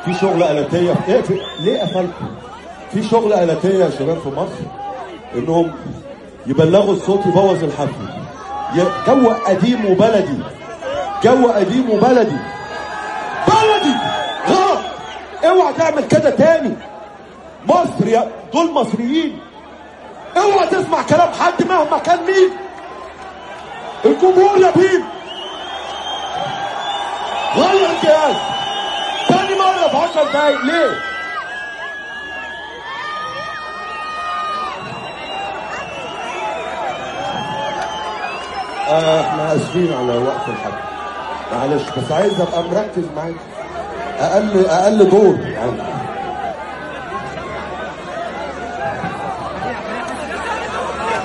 في شغل آلاتية ايه في... ليه قفلتوا؟ في شغل آلاتية يا شباب في مصر انهم يبلغوا الصوت يبوظ الحفل ي- جو قديم وبلدي جو قديم وبلدي بلدي غلط اوعى تعمل كده تاني مصر يا دول مصريين اوعى تسمع كلام حد مهما كان مين الجمهور يا بيب غير الجهاز تاني مرة في 10 دقايق ليه؟ آه احنا اسفين على وقت الحلقة معلش بس عايز ابقى مركز معاك اقل اقل دور يعني